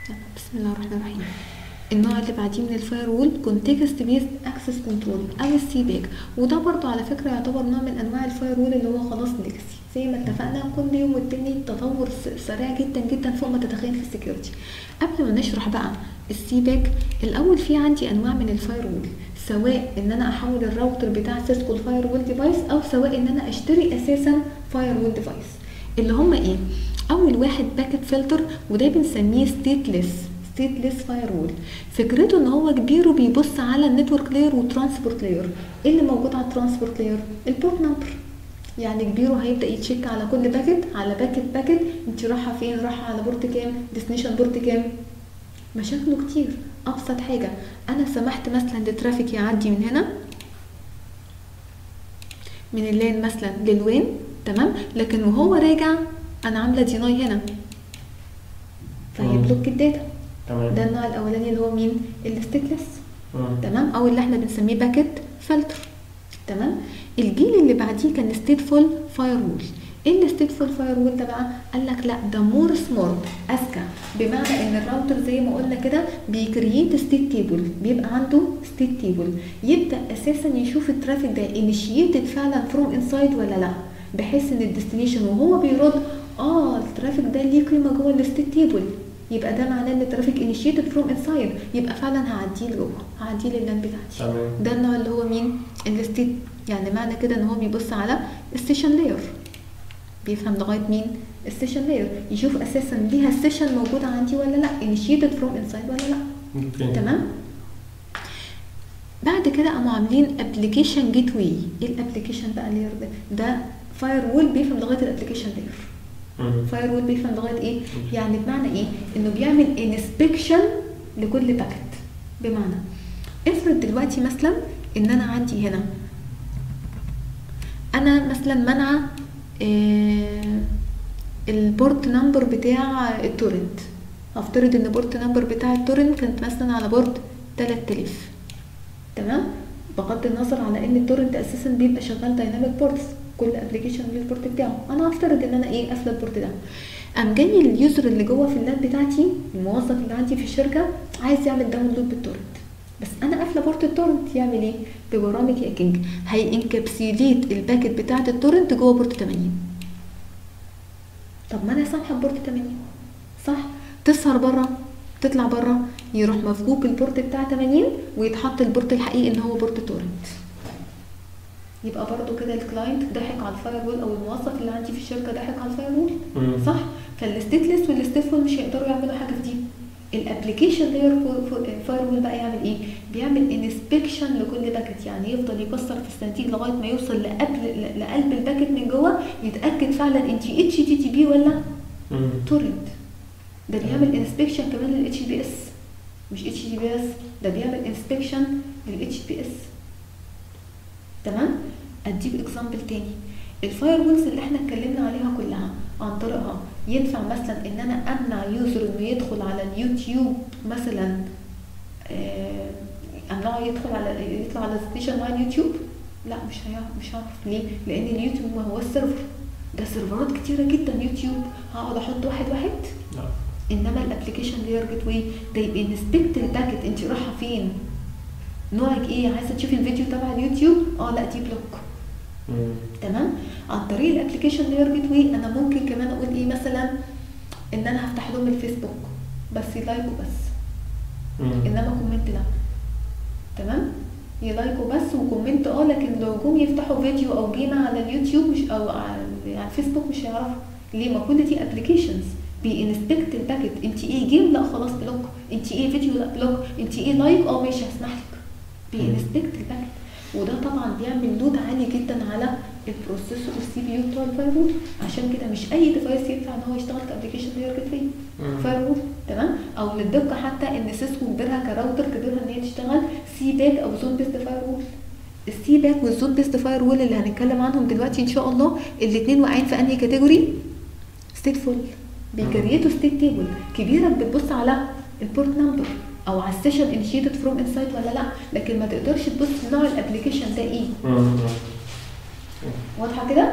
بسم الله الرحمن الرحيم النوع اللي بعديه من الفاير وول كونتكست بيست اكسس كنترول او السي باك وده برضو على فكره يعتبر نوع من انواع الفاير وول اللي هو خلاص ليجاسي زي ما اتفقنا كل يوم والتاني تطور س- سريع جدا جدا فوق ما تتخيل في السكيورتي قبل ما نشرح بقى السي باك الاول في عندي انواع من الفاير وول سواء ان انا احول الراوتر بتاع سيسكو الفاير وول ديفايس او سواء ان انا اشتري اساسا فاير وول ديفايس اللي هم ايه اول واحد باكت فلتر وده بنسميه ستيتلس ستيتلس فاير وول فكرته ان هو كبير وبيبص على النتورك لاير والترانسبورت لاير ايه اللي موجود على الترانسبورت لاير البورت نمبر يعني كبيره هيبدا يتشيك على كل باكت على باكت باكت انت رايحه فين رايحه على بورت كام ديستنيشن بورت كام مشاكله كتير ابسط حاجه انا سمحت مثلا للترافيك يعدي من هنا من اللين مثلا للوين تمام لكن وهو راجع انا عامله ديناي هنا فهيبلوك الداتا تمام ده النوع الاولاني اللي هو مين الستيتلس مم. تمام او اللي احنا بنسميه باكيت فلتر تمام الجيل اللي بعديه كان ستيتفول فاير وول ايه الستيتفول فاير وول ده بقى قال لك لا ده مور سمارت اذكى بمعنى ان الراوتر زي ما قلنا كده بيكرييت ستيت تيبل بيبقى عنده ستيت تيبل يبدا اساسا يشوف الترافيك ده انيشيتد فعلا فروم انسايد ولا لا بحيث ان الديستنيشن وهو بيرد اه الترافيك ده ليه قيمه جوه الستيت تيبل يبقى ده معناه ان الترافيك انيشيتد فروم انسايد يبقى فعلا هعديه لجوه هعديه لللان بتاعتي تمام ده النوع اللي هو مين الستيت يعني معنى كده ان هو بيبص على السيشن لاير بيفهم لغايه مين السيشن لاير يشوف اساسا ليها السيشن موجوده عندي ولا لا انيشيتد فروم انسايد ولا لا اوكي تمام بعد كده قاموا عاملين ابلكيشن جيت واي ايه الابلكيشن بقى لاير ده ده فاير وول بيفهم لغايه الابلكيشن لاير مم. فاير وول بيفهم لغايه ايه يعني بمعنى ايه انه بيعمل انسبكشن لكل باكت بمعنى افرض دلوقتي مثلا ان انا عندي هنا انا مثلا منع آه البورت نمبر بتاع التورنت هفترض ان البورت نمبر بتاع التورنت كانت مثلا على بورت 3000 تمام بغض النظر على ان التورنت اساسا بيبقى شغال دايناميك بورتس كل ابلكيشن ليه البورت بتاعه انا هفترض ان انا ايه قافله البورت ده قام جاي اليوزر اللي جوه في اللاب بتاعتي الموظف اللي عندي في الشركه عايز يعمل داونلود بالتورنت بس انا قافله بورت التورنت يعمل ايه ببرامج هاكينج هينكابسيليت الباكت بتاعه التورنت جوه بورت 80 طب ما انا سامحه بورت 80 صح تسهر بره تطلع بره يروح مفكوك البورت بتاع 80 ويتحط البورت الحقيقي ان هو بورت تورنت يبقى برضو كده الكلاينت ضحك على الفاير وول او الموظف اللي عندي في الشركه ضحك على الفاير وول مم. صح فالستيتلس والستيتفول مش هيقدروا يعملوا حاجه في دي الابلكيشن لاير فاير وول بقى يعمل ايه بيعمل انسبكشن لكل باكت يعني يفضل يكسر في الصناديق لغايه ما يوصل لقبل لقلب الباكت من جوه يتاكد فعلا انت اتش تي تي بي ولا مم. تورنت ده بيعمل انسبكشن كمان للاتش بي اس مش اتش دي بي اس ده بيعمل انسبكشن للاتش بي اس تمام اديك اكزامبل تاني الفاير وولز اللي احنا اتكلمنا عليها كلها عن طريقها ينفع مثلا ان انا امنع يوزر انه يدخل على اليوتيوب مثلا آه، امنعه يدخل على يطلع على ستيشن مع اليوتيوب لا مش هيعرف مش هعرف ليه لان اليوتيوب ما هو السيرفر ده سيرفرات كتيره جدا يوتيوب هقعد احط واحد واحد لا انما الابلكيشن لاير جيت واي ده يبقى انسبكت الباكت انت رايحه فين نوعك ايه عايزه تشوفي الفيديو تبع اليوتيوب اه لا دي بلوك مم. تمام عن طريق الابلكيشن لاير جيت واي انا ممكن كمان اقول ايه مثلا ان انا هفتح لهم الفيسبوك بس يلايكوا بس مم. انما كومنت لا تمام يلايكوا بس وكومنت اه لكن لو جم يفتحوا فيديو او جيم على اليوتيوب مش او على على الفيسبوك مش هيعرفوا ليه ما كل دي ابلكيشنز بينسبكت الباكت انت ايه جيم لا خلاص بلوك انت ايه فيديو لا بلوك انت ايه لايك اه ماشي هسمح لك بينسبكت الباكت وده طبعا بيعمل لود عالي جدا على البروسيسور والسي بي يو بتوع الفايرول عشان كده مش اي ديفايس ينفع ان هو يشتغل كابلكيشن لاير جيت واي مم. فايرول تمام او للدقه حتى ان سيسكو كبرها كراوتر كبرها ان هي تشتغل سي باك او زون بيست فايرول السي باك والزون بيست فايرول اللي هنتكلم عنهم دلوقتي ان شاء الله الاثنين واقعين في انهي كاتيجوري ستيتفول بيكريتوا ستيت تيبل كبيره بتبص على البورت نمبر او على السيشن انيشيتد فروم انسايد ولا لا لكن ما تقدرش تبص نوع الابلكيشن ده ايه مم. واضحه كده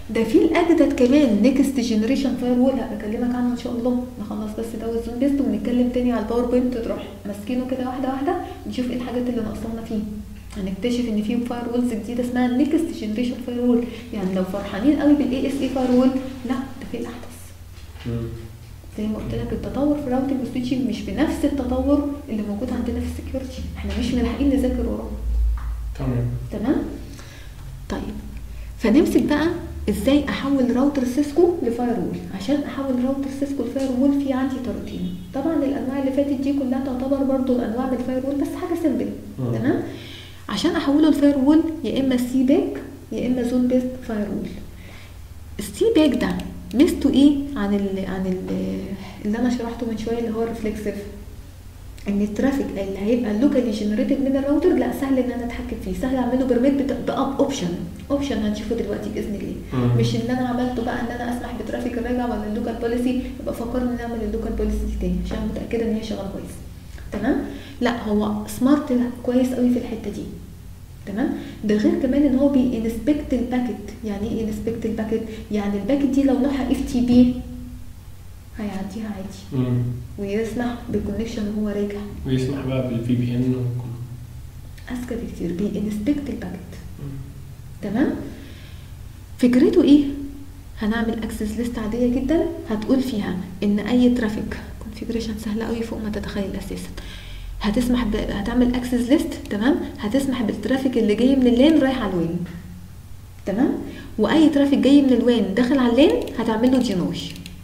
ده في الاجدد كمان نيكست جنريشن فاير وول هبقى اكلمك عنه ان شاء الله نخلص بس ده والزوم بيست ونتكلم تاني على الباوربوينت تروح ماسكينه كده واحده واحده نشوف ايه الحاجات اللي ناقصانا فيه هنكتشف ان في فاير وولز جديده اسمها نيكست جنريشن فاير وول يعني لو فرحانين قوي بالاي اس اي فاير وول لا ده في الاحدث مم. زي ما قلت لك التطور في الراوتنج والسويتشنج مش بنفس التطور اللي موجود عندنا في السكيورتي احنا مش ملاحقين نذاكر وراه تمام تمام طيب فنمسك بقى ازاي احول راوتر سيسكو لفاير وول عشان احول راوتر سيسكو لفاير وول في عندي طريقتين طبعا الانواع اللي فاتت دي كلها تعتبر برضو انواع من الفاير وول بس حاجه سيمبل مم. تمام عشان احوله لفاير وول يا اما سي باك يا اما زون بيست فاير وول السي باك ده ميزته ايه عن ال عن ال اللي انا شرحته من شويه اللي هو الريفلكسيف ان الترافيك اللي هيبقى لوكالي جنريتد من الراوتر لا سهل ان انا اتحكم فيه سهل اعمله برميت باب اوبشن اوبشن هنشوفه دلوقتي باذن الله مم. مش اللي انا عملته بقى ان انا اسمح بترافيك الراجع ولا اللوكال بوليسي يبقى فكرني نعمل اللوكال بوليسي دي تاني عشان متاكده ان هي شغاله كويس تمام لا هو سمارت كويس قوي في الحته دي تمام ده غير كمان ان هو بينسبكت الباكت يعني ايه انسبكت الباكت يعني الباكت دي لو نوعها اف تي بي هيعديها عادي مم. ويسمح بالكونكشن وهو راجع ويسمح بقى بالفي بي ان وكله اذكى بكتير بينسبكت الباكت مم. تمام فكرته ايه هنعمل اكسس ليست عاديه جدا هتقول فيها ان اي ترافيك كونفيجريشن سهله قوي فوق ما تتخيل اساسا هتسمح ب... هتعمل اكسس ليست تمام هتسمح بالترافيك اللي جاي من اللين رايح على الوين تمام واي ترافيك جاي من الوين داخل على اللين هتعمل له دينوي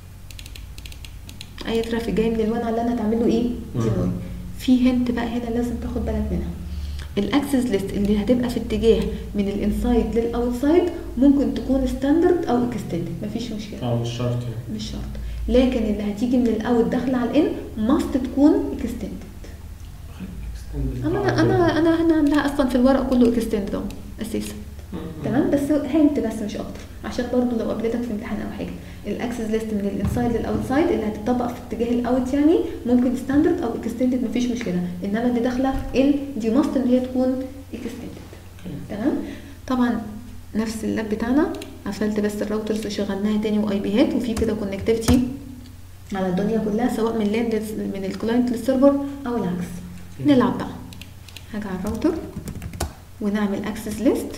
اي ترافيك جاي من الوين على اللين هتعمل له ايه مم. دينوي في هنت بقى هنا لازم تاخد بالك منها الاكسس ليست اللي هتبقى في اتجاه من الانسايد للاوتسايد ممكن تكون ستاندرد او اكستندد مفيش مشكله اه مش شرط يعني مش شرط لكن اللي هتيجي من الاوت داخله على الان ماست تكون اكستندد extended. انا انا انا انا عاملاها اصلا في الورق كله اكستندد اهو اساسا مم. تمام بس هنت بس مش اكتر عشان برضو لو قابلتك في امتحان او حاجه الاكسس ليست من الانسايد للاوتسايد اللي هتطبق في اتجاه الاوت يعني ممكن ستاندرد او اكستندد مفيش مشكله انما اللي داخله ان دي ماست ان هي تكون اكستندد أوكي. تمام طبعا نفس اللاب بتاعنا قفلت بس الراوترز وشغلناها تاني واي بيهات وفي كده كونكتيفيتي على الدنيا كلها سواء من لان للس- من الكلاينت للسيرفر او العكس نلعب بقى هاجي على الراوتر ونعمل اكسس ليست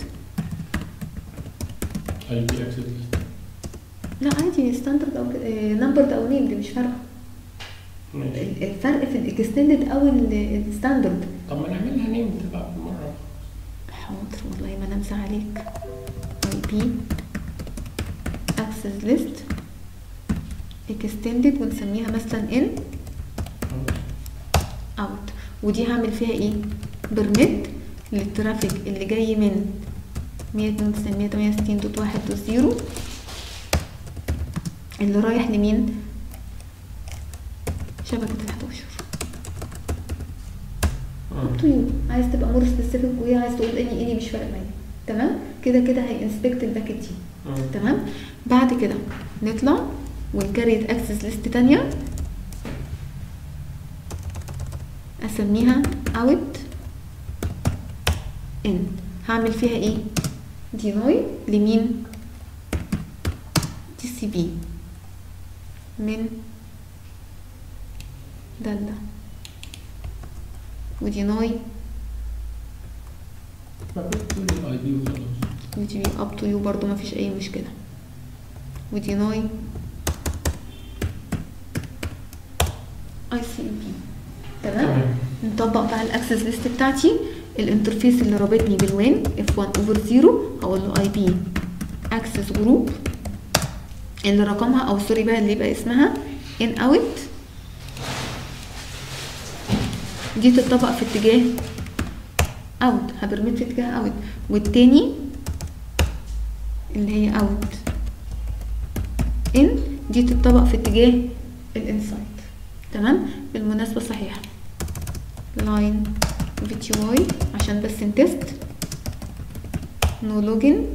اي بي اكسس لا عادي ستاندرد او نمبرد او نيم دي مش فارقه ماشي ال- الفرق في الاكستندد او الستاندرد طب ما نعملها نيم تبقى بالمره حاضر والله ما نمسح عليك اي بي اكسس ليست اكستندد ونسميها مثلا ان اوت ودي هعمل فيها ايه برميت للترافيك اللي جاي من 192.168.1.0 اللي رايح لمين شبكة ال 11 تو يو عايز تبقى مور سبيسيفيك وايه عايز تقول اني اني مش فارق معايا تمام كده كده هينسبكت الباكت دي تمام بعد كده نطلع ونكريت اكسس ليست تانية اسميها اوت ان هعمل فيها ايه دينوي لمين دي سي بي من دالة ودينوي الاي بي وخلاص ودي بي اب تو يو برضو ما فيش اي مشكله وديناي اي سي بي تمام تمام نطبق بقى الاكسس ليست بتاعتي الانترفيس اللي رابطني بالوين اف 1 اوفر 0 هقول له اي بي اكسس جروب اللي رقمها او سوري بقى اللي يبقى اسمها ان اوت دي تطبق في اتجاه اوت هبرمت في اتجاه اوت والتاني اللي هي اوت ان دي تطبق في اتجاه الانسايد تمام بالمناسبة صحيح لاين في تي واي عشان بس نتست نو لوجن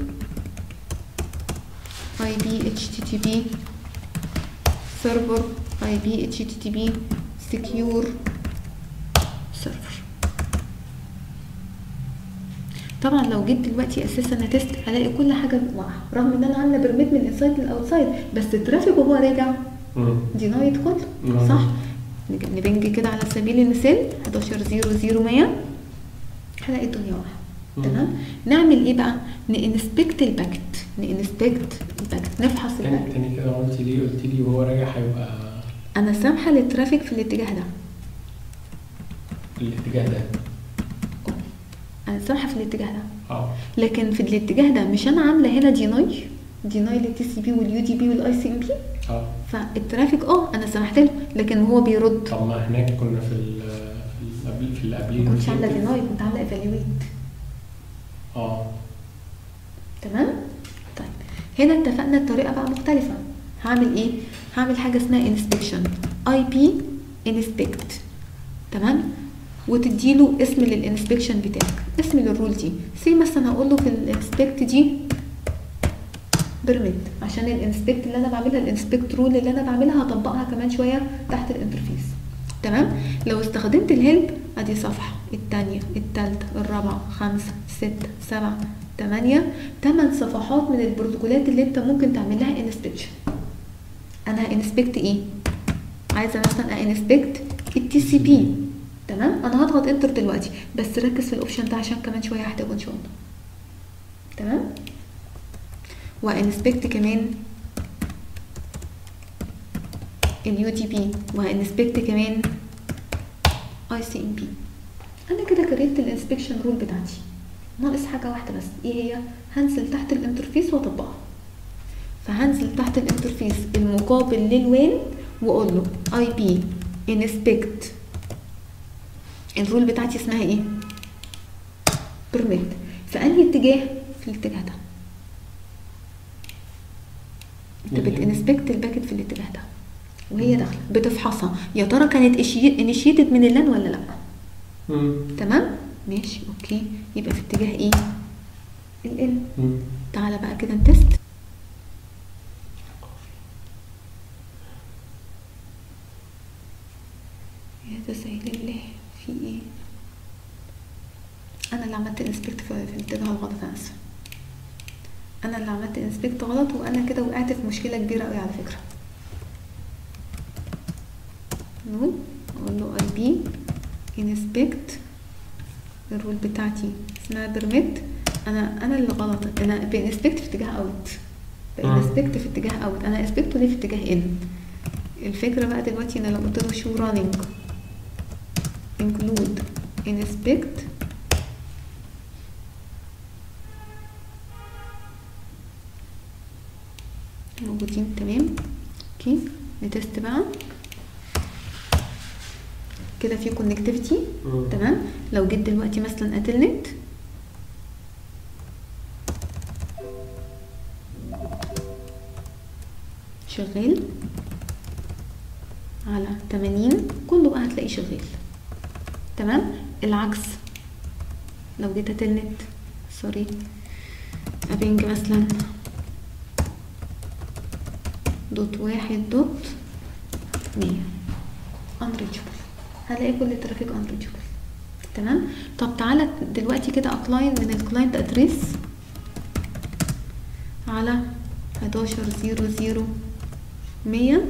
اي بي اتش تي تي بي سيرفر اي بي اتش تي تي بي سكيور سيرفر طبعا لو جيت دلوقتي اساسا تيست هلاقي كل حاجه واقعه رغم ان انا عامله برميت من الانسايد للاوتسايد بس الترافيك وهو راجع مم. دينايد كله مم. صح نج- نبنج كده على سبيل المثال 11 0 0 100 هلاقي الدنيا واقعه مم. تمام نعمل ايه بقى ننسبكت الباكت ننسبكت الباكت نفحص تاني الباكت تاني كده قلت لي قلت لي وهو راجع هيبقى انا سامحه للترافيك في الاتجاه ده الاتجاه ده انا سامحه في الاتجاه ده اه لكن في الاتجاه ده مش انا عامله هنا ديناي ديناي للتي سي بي واليو دي بي والاي سي ام بي اه فالترافيك اه انا سمحت له لكن هو بيرد طب ما هناك كنا في ال في ال في اللي قبليه ما كنتش عامله ديناي كنت عامله ايفالويت اه تمام طيب هنا اتفقنا الطريقه بقى مختلفه هعمل ايه هعمل حاجه اسمها انسبكشن اي بي انسبكت تمام وتديله اسم للانسبكشن بتاعك اسم للرول دي سي مثلا هقول له في الانسبكت دي بيرميت عشان الانسبكت اللي انا بعملها الانسبكت رول اللي انا بعملها هطبقها كمان شويه تحت الانترفيس تمام لو استخدمت الهيلب ادي صفحه الثانيه الثالثه الرابعه خمسه سته سبعه ثمانيه ثمان صفحات من البروتوكولات اللي انت ممكن تعمل لها انسبكشن انا انسبكت ايه عايزه مثلا انسبكت التي سي بي تمام انا هضغط انتر دلوقتي بس ركز في الاوبشن ده عشان كمان شويه هحتاجه ان شاء الله تمام وانسبكت كمان اليو دي بي وهانسبكت كمان اي سي ام بي انا كده كريت الانسبكشن رول بتاعتي ناقص حاجه واحده بس ايه هي هنزل تحت الانترفيس واطبقها فهنزل تحت الانترفيس المقابل للوين واقول له اي بي انسبكت الرول بتاعتي اسمها ايه بيرميت في انهي اتجاه في الاتجاه ده انت يعني- بتنسبكت الباكت في الاتجاه ده وهي داخله بتفحصها يا ترى كانت انيشيتد من اللان ولا لا مم. تمام ماشي اوكي يبقى في اتجاه ايه الان مم. تعالى بقى كده نتست يا تسهيل الله في ايه انا اللي عملت انسبكت في, في الاتجاه الغلط انا اسفه انا اللي عملت انسبكت غلط وانا كده وقعت في مشكله كبيره قوي على فكره نو اقول له اي بي انسبكت الرول بتاعتي اسمها بيرميت انا انا اللي غلط انا بانسبكت في اتجاه اوت بانسبكت في اتجاه اوت انا انسبكته ليه في اتجاه ان الفكره بقى دلوقتي ان لو قلت له شو رانينج include inspect موجودين تمام اوكي نتست بقى كده في كونكتيفيتي مم. تمام لو جيت دلوقتي مثلا اتلنت شغال على 80 كله بقى هتلاقيه شغال تمام العكس لو جيت اتلنت سوري ابنج مثلا دوت واحد دوت مية unreachable هلاقي كل الترافيك unreachable تمام طب تعالى دلوقتي كده اكلاين من الكلاينت ادريس على 11 0 0 100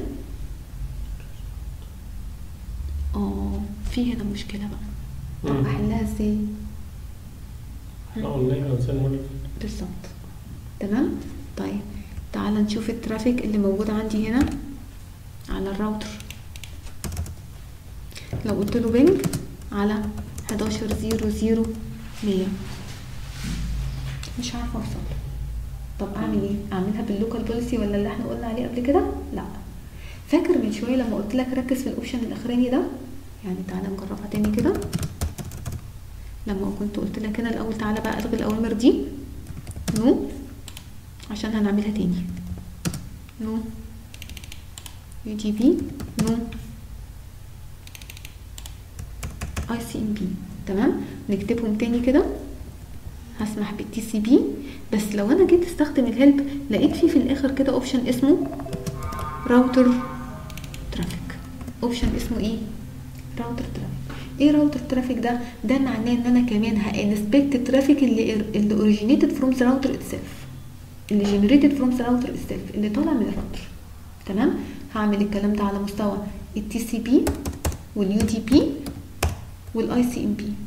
اه في هنا مشكلة بقى طب مم. احلها ازاي احنا قلنا انسان مريض بالظبط تمام طيب تعال نشوف الترافيك اللي موجود عندي هنا على الراوتر لو قلت له بينج على 11 0 0 100 مش عارفه اوصل له. طب اعمل ايه اعملها باللوكال بوليسي ولا اللي احنا قلنا عليه قبل كده لا فاكر من شويه لما قلت لك ركز في الاوبشن الاخراني ده يعني تعالى نجربها تاني كده لما كنت قلت لك هنا الاول تعالى بقى الغي الاوامر دي نو عشان هنعملها تاني نو يو دي بي نو اي سي ام بي تمام نكتبهم تاني كده هسمح بالتي سي بي بس لو انا جيت استخدم الهيلب لقيت فيه في الاخر كده اوبشن اسمه راوتر ترافيك اوبشن اسمه ايه راوتر ترافيك ايه راوتر ترافيك ده ده معناه ان انا كمان هانسبكت الترافيك اللي اللي اوريجينيتد فروم ذا راوتر اتسيلف اللي جنريتد فروم ذا راوتر اتسيلف اللي طالع من الراوتر تمام هعمل الكلام ده على مستوى التي سي بي واليو دي بي والاي سي ام بي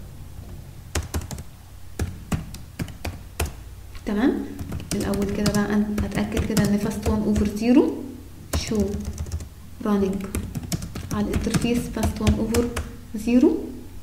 تمام الاول كده بقى انا اتاكد كده ان فاست 1 اوفر 0 شو راننج على الانترفيس فاست 1 اوفر 0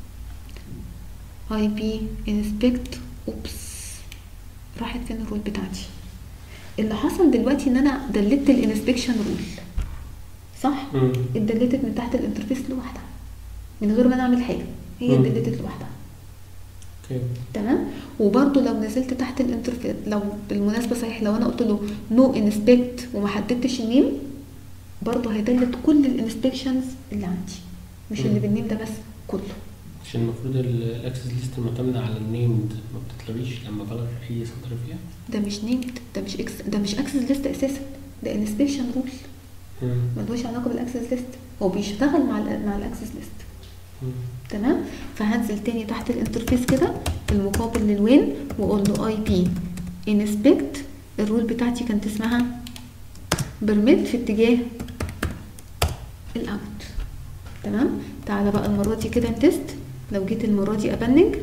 اي بي انسبكت اوبس راحت فين الرول بتاعتي اللي حصل دلوقتي ان انا دلت الانسبكشن رول صح مم. اتدلتت من تحت الانترفيس لوحدها من غير ما انا اعمل حاجه هي مم. اتدلتت لوحدها اوكي تمام وبرده لو نزلت تحت الانترفيس لو بالمناسبه صحيح لو انا قلت له نو انسبكت وما حددتش النيم برضه هيدلت كل الانسبكشنز اللي عندي مش مم. اللي بالنيم ده بس كله عشان المفروض الاكسس ليست معتمدة على النيمد ما بتتلغيش لما بلغي اي سطر فيها ده مش نيمد ده مش اكس ده مش اكسس ليست اساسا ده انسبكشن رول مم. ملوش علاقه بالاكسس ليست هو بيشتغل مع ال مع الاكسس ليست مم. تمام فهنزل تاني تحت الانترفيس كده المقابل للوين واقول له اي بي انسبكت الرول بتاعتي كانت اسمها برميت في اتجاه الاوت تمام تعالى بقى المره دي كده نتست لو جيت المره دي ابنج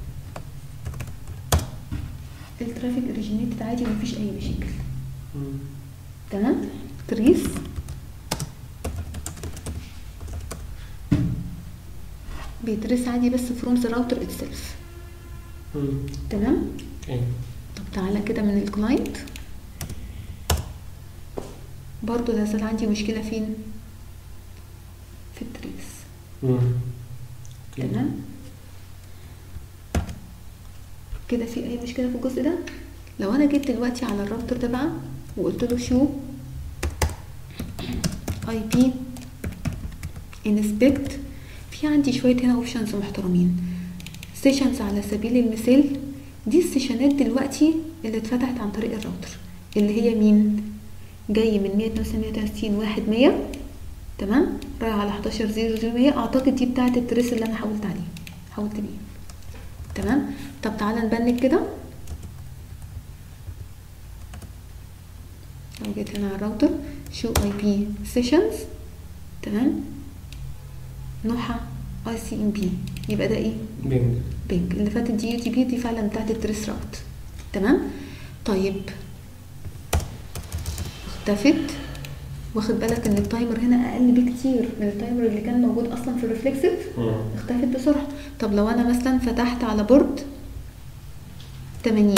الترافيك اوريجينيتد عادي ومفيش اي مشاكل مم. تمام تريس بيتريس عادي بس فروم ذا راوتر اتسيلف مم. تمام اوكي طب تعالى كده من الكلاينت برضو ده زال عندي مشكلة فين في التريس مم. اوكي. تمام كده في اي مشكلة في الجزء ده لو انا جيت دلوقتي على الراوتر ده بقى وقلت له شو اي بي انسبكت في عندي شوية هنا اوبشنز محترمين سيشنز على سبيل المثال دي السيشنات دلوقتي اللي اتفتحت عن طريق الراوتر اللي هي مين جاي من 132 واحد 100 تمام رايح على 11 0 0 100 اعتقد دي بتاعت التريس اللي انا حاولت عليه حاولت بيه تمام طب تعالى نبنك كده لو جيت هنا على الراوتر شو اي بي سيشنز تمام نوعها اي سي ام بي يبقى ده ايه بينج بينج اللي فاتت دي يو تي بي دي فعلا بتاعت التريس راوت تمام طيب اختفت واخد بالك ان التايمر هنا اقل بكتير من التايمر اللي كان موجود اصلا في الريفلكسيف مم. اختفت بسرعه طب لو انا مثلا فتحت على بورد 80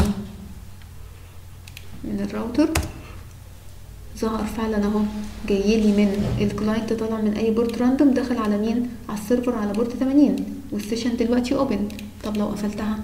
من الراوتر ظهر فعلا اهو جايلي من الكلاينت طالع من اي بورد راندوم دخل على مين على السيرفر على بورد 80 والسيشن دلوقتي اوبن طب لو قفلتها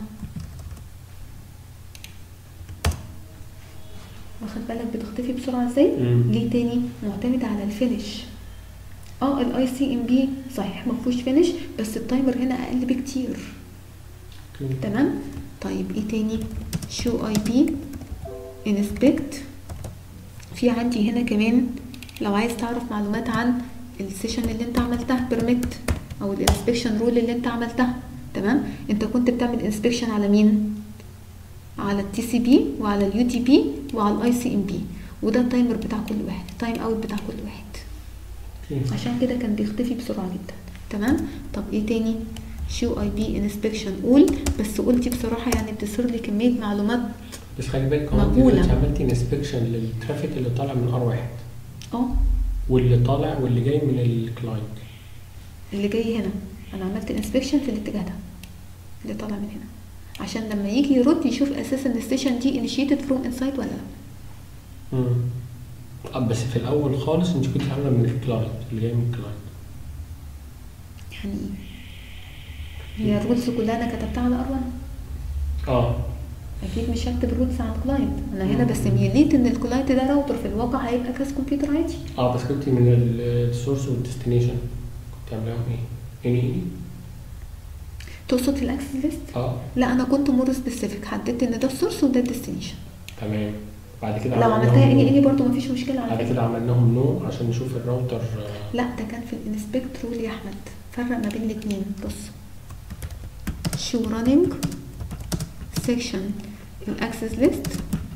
واخد بالك بتختفي بسرعه ازاي مم. ليه تاني معتمد على الفينش اه الاي سي ام بي صحيح ما فيهوش فينش بس التايمر هنا اقل بكتير اوكي. تمام طيب ايه تاني شو اي بي انسبكت في عندي هنا كمان لو عايز تعرف معلومات عن السيشن اللي انت عملتها بيرميت او الانسبكشن رول اللي انت عملتها تمام انت كنت بتعمل انسبكشن على مين على التي سي بي وعلى اليو تي بي وعلى الاي سي ام بي وده التايمر بتاع كل واحد تايم اوت بتاع كل واحد اوكي. عشان كده كان بيختفي بسرعه جدا تمام طب ايه تاني شو اي بي انسبكشن قول بس قلتي بصراحه يعني بتظهر لي كميه معلومات بس خلي بالك هو انت مقبولة. دلوقتي عملتي انسبكشن للترافيك اللي طالع من ار واحد اه واللي طالع واللي جاي من الكلاينت اللي جاي هنا انا عملت انسبكشن في الاتجاه ده اللي طالع من هنا عشان لما يجي يرد يشوف اساسا الستيشن دي انيشيتد فروم انسايد ولا لا مم. اه بس في الاول خالص انت كنت عامله من الكلاينت اللي جاي من الكلاينت يعني ايه هي الرولز كلها انا كتبتها على ار 1 اه اكيد مش هكتب رولز عن كلاينت انا هنا مم. بس ميليت ان الكلاينت ده راوتر في الواقع هيبقى كاس كمبيوتر عادي اه بس كنت من السورس والديستنيشن كنت عاملاهم ايه؟ اني اني تقصد في الاكسس ليست اه لا انا كنت مور سبيسيفيك حددت ان ده السورس وده الديستنيشن تمام بعد كده لو عملناهم عملتها اني no. اني برضو مفيش مشكله على بعد فكره كده عملناهم نو عشان نشوف الراوتر آه، لا ده كان في الانسبكت رول يا احمد فرق ما بين الاتنين بص show running section الاكسس ليست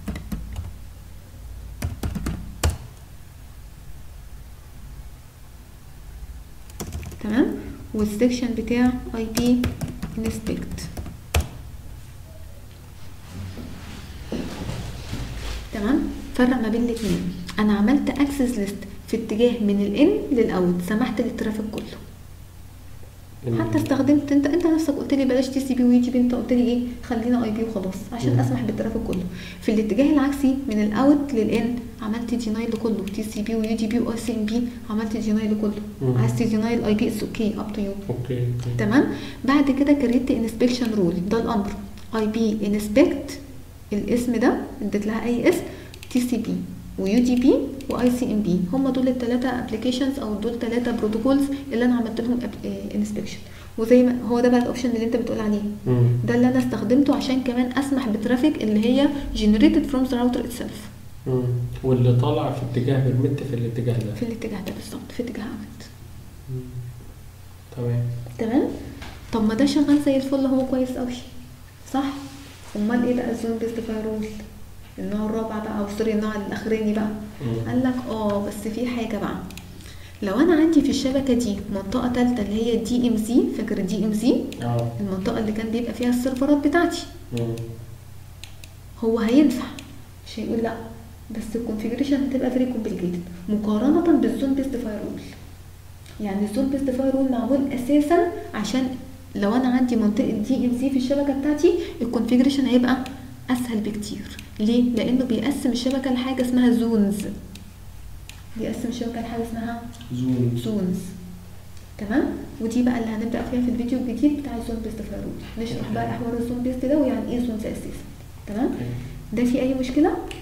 تمام والسكشن بتاع اي بي انسبكت تمام فرق ما بين الاتنين انا عملت اكسس ليست في اتجاه من الان للاوت سمحت للترافيك كله حتى استخدمت انت انت نفسك قلت لي بلاش تي سي بي وي جي بي انت قلت لي ايه خلينا اي بي وخلاص عشان مم. اسمح بالترافيك كله في الاتجاه العكسي من الاوت للان عملت ديناي لكله تي سي بي ويو جي بي واي سي ام بي عملت ديناي لكله مم. عايز تديناي الاي بي اتس اوكي اب تو يو اوكي اوكي تمام بعد كده كريت انسبكشن رول ده الامر اي بي انسبكت الاسم ده اديت لها اي اسم تي سي بي ويو دي بي واي سي ام بي هم دول الثلاثه ابلكيشنز او دول ثلاثه بروتوكولز اللي انا عملت لهم انسبكشن وزي ما هو ده بقى الاوبشن اللي انت بتقول عليه مم. ده اللي انا استخدمته عشان كمان اسمح بترافيك اللي هي generated from the router itself مم. واللي طالع في اتجاه بالمت في الاتجاه ده في الاتجاه ده بالظبط في اتجاه اوت مم. تمام تمام طب ما ده شغال زي الفل هو كويس قوي صح امال ايه بقى الزون بيست فايرول النوع الرابع بقى او سوري النوع الاخراني بقى مم. قال لك اه بس في حاجه بقى لو انا عندي في الشبكه دي منطقه ثالثه اللي هي دي ام زي فاكر دي ام زي اه المنطقه اللي كان بيبقى فيها السيرفرات بتاعتي مم. هو هينفع مش هيقول لا بس الكونفيجريشن هتبقى فيري كومبليكيتد مقارنه بالزون بيست فايرول يعني الزون بيست فايرول معمول اساسا عشان لو انا عندي منطقه دي ام سي في الشبكه بتاعتي الكونفيجريشن هيبقى اسهل بكتير ليه لانه بيقسم الشبكه لحاجه اسمها زونز بيقسم الشبكه لحاجه اسمها زون زونز تمام ودي بقى اللي هنبدا فيها في الفيديو الجديد بتاع الزون بيست فايرول نشرح بقى حوار الزون بيست ده ويعني ايه زونز اساسا تمام اوكي. ده في اي مشكله